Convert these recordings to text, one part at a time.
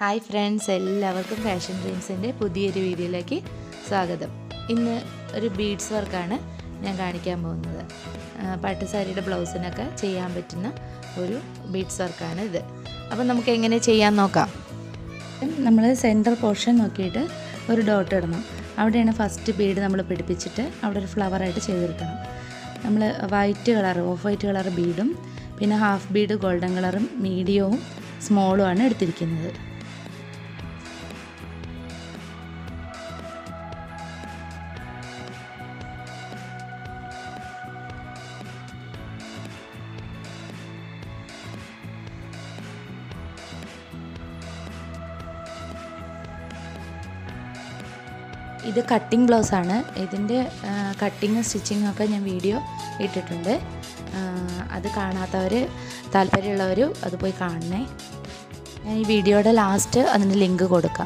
hi friends എല്ലാവർക്കും fashion ഡ്രീംസിൻ്റെ പുതിയൊരു വീഡിയോയിലേക്ക് സ്വാഗതം ഇന്ന് ഒരു ബീഡ്സ് വർക്കാണ് ഞാൻ കാണിക്കാൻ പോകുന്നത് ആ, പട്ടുസാരിയുടെ ബ്ലൗസിനൊക്കെ ചെയ്യാൻ പറ്റുന്ന ഒരു ബീഡ്സ് വർക്കാണ് ഇത് അപ്പം നമുക്ക് എങ്ങനെ ചെയ്യാൻ നോക്കാം നമ്മൾ സെൻറ്റർ പോർഷൻ നോക്കിയിട്ട് ഒരു ഡോട്ട് ഇടണം അവിടെയാണ് ഫസ്റ്റ് ബീഡ് നമ്മൾ പിടിപ്പിച്ചിട്ട് അവിടെ ഒരു ഫ്ലവറായിട്ട് ചെയ്തെടുക്കണം നമ്മൾ white colour off white colour ബീഡും പിന്നെ ഹാഫ് ബീഡ് ഗോൾഡൻ കളറും മീഡിയവും സ്മോളും ആണ് എടുത്തിരിക്കുന്നത് ഇത് കട്ടിങ് ബ്ലൗസ് ആണ് ഇതിൻ്റെ കട്ടിങ് സ്റ്റിച്ചിങ് ഒക്കെ ഞാൻ വീഡിയോ ഇട്ടിട്ടുണ്ട് ആ, അത് കാണാത്തവർ താല്പര്യമുള്ളവർ അത് പോയി കാണണേ ഞാൻ ഈ വീഡിയോയുടെ ലാസ്റ്റ് അതിൻ്റെ ലിങ്ക് കൊടുക്കാം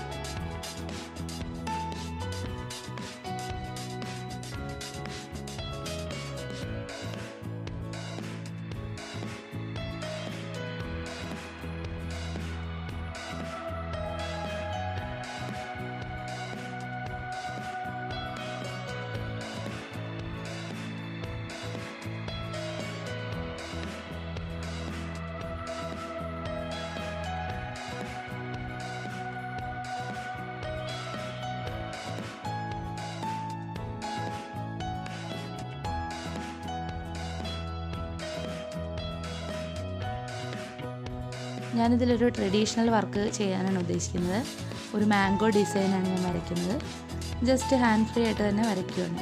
ഞാനിതിലൊരു ട്രഡീഷണൽ വർക്ക് ചെയ്യാനാണ് ഉദ്ദേശിക്കുന്നത് ഒരു മാംഗോ ഡിസൈനാണ് ഞാൻ വരയ്ക്കുന്നത് ജസ്റ്റ് ഹാൻഡ് ഫ്രീ ആയിട്ട് തന്നെ വരയ്ക്കുകയാണ്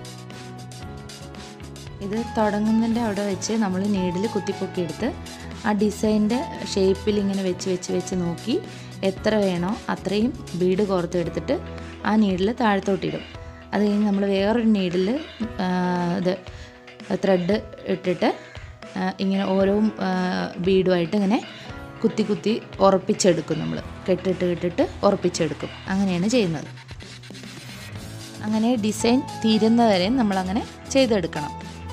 ഇത് തുടങ്ങുന്നതിൻ്റെ അവിടെ വെച്ച് നമ്മൾ നീഡിൽ കുത്തിപ്പൊക്കി എടുത്ത് ആ ഡിസൈൻ്റെ ഷേപ്പിൽ ഇങ്ങനെ വെച്ച് വെച്ച് വെച്ച് നോക്കി എത്ര വേണോ അത്രയും ബീഡ് കോർത്തെടുത്തിട്ട് ആ നീഡിൽ താഴത്തോട്ടിടും അത് കഴിഞ്ഞ് നമ്മൾ വേറൊരു നീഡിൽ ഇത് ത്രെഡ് ഇട്ടിട്ട് ആ, ഇങ്ങനെ ഓരോ ബീഡുമായിട്ട് ഇങ്ങനെ കുത്തി കുത്തി ഉറപ്പിച്ചെടുക്കും നമ്മൾ കെട്ടിട്ട് കെട്ടിട്ട് ഉറപ്പിച്ചെടുക്കും അങ്ങനെയാണ് ചെയ്യുന്നത് അങ്ങനെ ഡിസൈൻ തീരുന്നവരെ നമ്മളങ്ങനെ ചെയ്തെടുക്കണം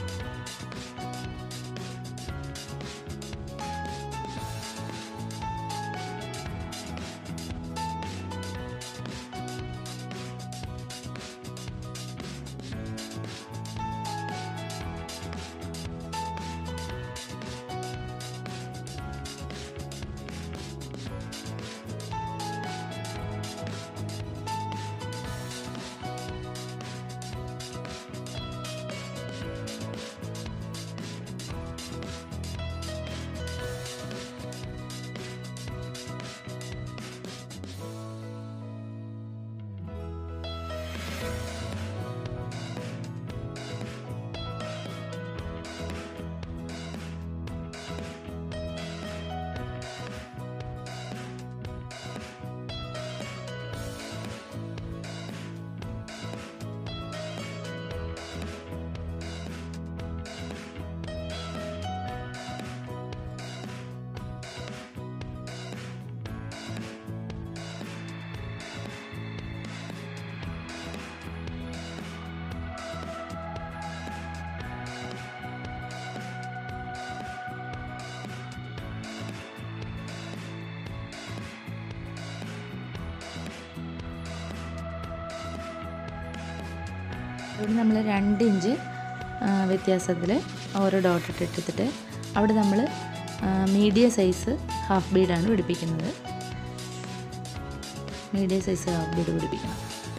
ഇവിടെ നമ്മൾ രണ്ട് ഇഞ്ച് വ്യത്യാസത്തിൽ ഓരോ ഡോട്ട് ഇട്ടെടുത്തിട്ട് അവിടെ നമ്മൾ മീഡിയം സൈസ് ഹാഫ് ബീഡാണ് പിടിപ്പിക്കുന്നത് മീഡിയം സൈസ് ഹാഫ് ബീഡ് പിടിപ്പിക്കണം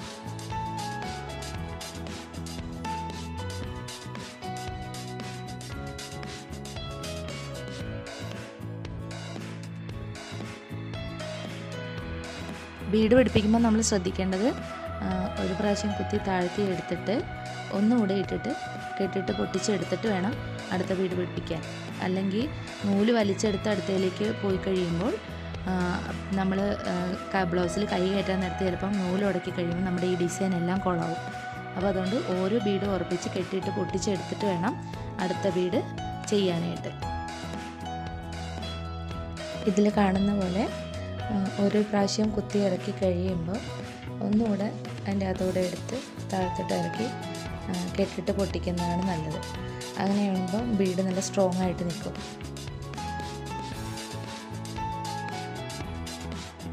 ബീഡ് പിടിപ്പിക്കുമ്പോൾ നമ്മൾ ശ്രദ്ധിക്കേണ്ടത് ആ, ഒരു പ്രാവശ്യം കുത്തി താഴ്ത്തി എടുത്തിട്ട് ഒന്നുകൂടെ ഇട്ടിട്ട് കെട്ടിട്ട് പൊട്ടിച്ചെടുത്തിട്ട് വേണം അടുത്ത ബീഡ് പിടിപ്പിക്കാൻ അല്ലെങ്കിൽ നൂല് വലിച്ചെടുത്ത് അടുത്തതിലേക്ക് പോയി കഴിയുമ്പോൾ നമ്മൾ ബ്ലൗസിൽ കൈ കയറ്റാൻ നേരത്തെ ചിലപ്പം നൂല് ഉടക്കി കഴിയുമ്പോൾ നമ്മുടെ ഈ ഡിസൈൻ എല്ലാം കൊളാവും അപ്പോൾ അതുകൊണ്ട് ഓരോ ബീഡ് ഉറപ്പിച്ച് കെട്ടിയിട്ട് പൊട്ടിച്ചെടുത്തിട്ട് വേണം അടുത്ത ബീഡ് ചെയ്യാനായിട്ട് ഇതിൽ കാണുന്ന പോലെ ആ, ഓരോ പ്രാവശ്യം കുത്തി ഇറക്കി കഴിയുമ്പോൾ ഒന്നുകൂടെ അതിൻ്റെ അകത്തൂടെ എടുത്ത് താഴത്തോട്ട് ഇറക്കി ആ, കെട്ടിട്ട് പൊട്ടിക്കുന്നതാണ് നല്ലത് അങ്ങനെയാകുമ്പോൾ ബീഡ് നല്ല സ്ട്രോങ് ആയിട്ട് നിൽക്കും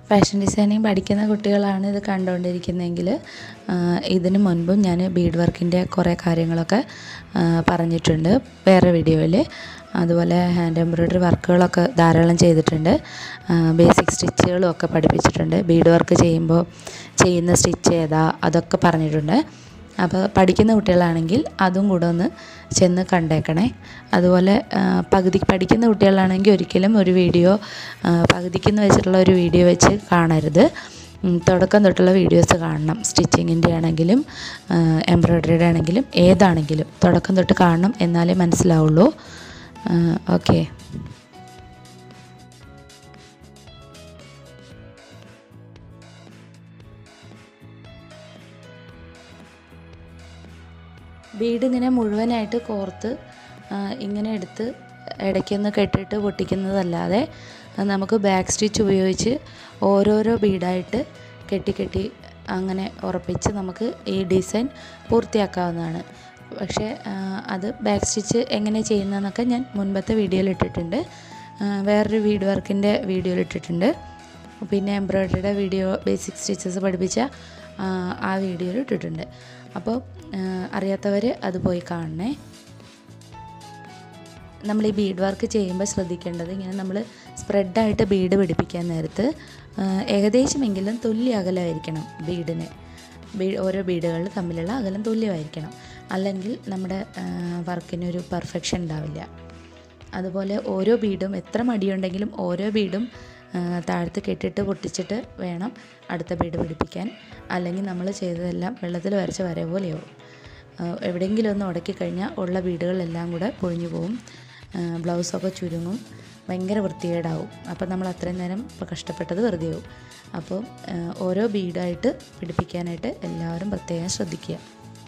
ഫാഷൻ ഡിസൈനിങ് പഠിക്കുന്ന കുട്ടികളാണ് ഇത് കണ്ടുകൊണ്ടിരിക്കുന്നതെങ്കിൽ ഇതിന് മുൻപും ഞാൻ ബീഡ് വർക്കിൻ്റെ കുറേ കാര്യങ്ങളൊക്കെ ആ, പറഞ്ഞിട്ടുണ്ട് വേറെ വീഡിയോയിൽ അതുപോലെ ഹാൻഡ് എംബ്രോയ്ഡറി വർക്കുകളൊക്കെ ധാരാളം ചെയ്തിട്ടുണ്ട് ബേസിക് സ്റ്റിച്ചുകളും ഒക്കെ പഠിപ്പിച്ചിട്ടുണ്ട് ബീഡ് വർക്ക് ചെയ്യുമ്പോൾ ചെയ്യുന്ന സ്റ്റിച്ച് ഏതാ അതൊക്കെ പറഞ്ഞിട്ടുണ്ട് അപ്പോൾ പഠിക്കുന്ന കുട്ടികളാണെങ്കിൽ അതും കൂടെ ഒന്ന് ചെന്ന് കണ്ടേക്കണേ അതുപോലെ ആ, പകുതി പഠിക്കുന്ന കുട്ടികളാണെങ്കിൽ ഒരിക്കലും ഒരു വീഡിയോ ആ, പകുതിക്കെന്ന് വെച്ചിട്ടുള്ള ഒരു വീഡിയോ വെച്ച് കാണരുത് ഉം, തുടക്കം തൊട്ടുള്ള വീഡിയോസ് കാണണം സ്റ്റിച്ചിങ്ങിൻ്റെ ആണെങ്കിലും എംബ്രോയ്ഡറിയുടെ ആണെങ്കിലും ഏതാണെങ്കിലും തുടക്കം തൊട്ട് കാണണം എന്നാലേ മനസ്സിലാവുള്ളൂ ഓക്കെ ബീഡ് ഇങ്ങനെ മുഴുവനായിട്ട് കോർത്ത് ആ, ഇങ്ങനെ എടുത്ത് ഇടയ്ക്കൊന്ന് കെട്ടിട്ട് പൊട്ടിക്കുന്നതല്ലാതെ ആ, നമുക്ക് ബാക്ക് സ്റ്റിച്ച് ഉപയോഗിച്ച് ഓരോരോ ബീഡായിട്ട് കെട്ടി കെട്ടി അങ്ങനെ ഉറപ്പിച്ച് നമുക്ക് ഈ ഡിസൈൻ പൂർത്തിയാക്കാവുന്നതാണ് പക്ഷേ ആ, അത് ബാക്ക് സ്റ്റിച്ച് എങ്ങനെ ചെയ്യുന്നതെന്നൊക്കെ ഞാൻ മുൻപത്തെ വീഡിയോയിൽ ഇട്ടിട്ടുണ്ട് ആ, വേറൊരു വീഡ് വർക്കിൻ്റെ വീഡിയോയിൽ ഇട്ടിട്ടുണ്ട് പിന്നെ എംബ്രോയ്ഡറിയുടെ വീഡിയോ ബേസിക് സ്റ്റിച്ചസ് പഠിപ്പിച്ച ആ, ആ വീഡിയോയിൽ ഇട്ടിട്ടുണ്ട് അപ്പോൾ അറിയാത്തവർ അത് പോയി കാണണേ നമ്മൾ ഈ ബീഡ് വർക്ക് ചെയ്യുമ്പോൾ ശ്രദ്ധിക്കേണ്ടത് ഇങ്ങനെ നമ്മൾ സ്പ്രെഡായിട്ട് ബീഡ് പിടിപ്പിക്കാൻ നേരത്ത് ആ, ഏകദേശമെങ്കിലും തുല്യ അകലമായിരിക്കണം ബീഡിന് ബീ ഓരോ ബീഡുകൾ തമ്മിലുള്ള അകലം തുല്യമായിരിക്കണം അല്ലെങ്കിൽ നമ്മുടെ വർക്കിനൊരു പെർഫെക്ഷൻ ഉണ്ടാവില്ല അതുപോലെ ഓരോ ബീഡും എത്ര മടിയുണ്ടെങ്കിലും ഓരോ ബീഡും ആ, താഴത്ത് കെട്ടിട്ട് പൊട്ടിച്ചിട്ട് വേണം അടുത്ത ബീഡ് പിടിപ്പിക്കാൻ അല്ലെങ്കിൽ നമ്മൾ ചെയ്തതെല്ലാം വെള്ളത്തിൽ വരച്ച വര പോലെയാവും ആ, എവിടെയെങ്കിലും ഒന്ന് ഉടക്കി കഴിഞ്ഞാൽ ഉള്ള ബീഡുകളെല്ലാം കൂടെ പൊഴിഞ്ഞു പോകും ആ, ബ്ലൗസൊക്കെ ചുരുങ്ങും ഭയങ്കര വൃത്തികേടാവും അപ്പോൾ നമ്മൾ അത്രയും നേരം ഇപ്പോൾ കഷ്ടപ്പെട്ടത് വെറുതെ ആവും അപ്പോൾ ആ, ഓരോ ബീഡായിട്ട് പിടിപ്പിക്കാനായിട്ട് എല്ലാവരും പ്രത്യേകം ശ്രദ്ധിക്കുക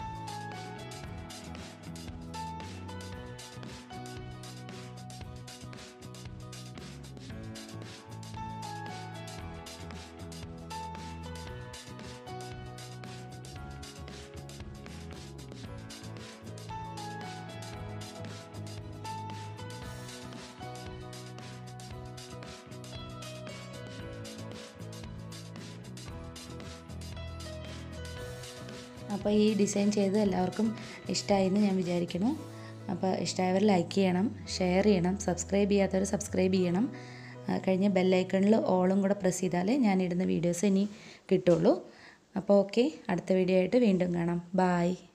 അപ്പോൾ ഈ ഡിസൈൻ ചെയ്ത് എല്ലാവർക്കും ഇഷ്ടമായി എന്ന് ഞാൻ വിചാരിക്കുന്നു അപ്പോൾ ഇഷ്ടമായവർ ലൈക്ക് ചെയ്യണം ഷെയർ ചെയ്യണം സബ്സ്ക്രൈബ് ചെയ്യാത്തവർ സബ്സ്ക്രൈബ് ചെയ്യണം ആ, കഴിഞ്ഞ ബെല്ലൈക്കണിൽ ഓളും കൂടെ പ്രസ് ചെയ്താലേ ഞാനിടുന്ന വീഡിയോസ് ഇനി കിട്ടുള്ളൂ അപ്പോൾ ഓക്കെ അടുത്ത വീഡിയോ ആയിട്ട് വീണ്ടും കാണാം ബായ്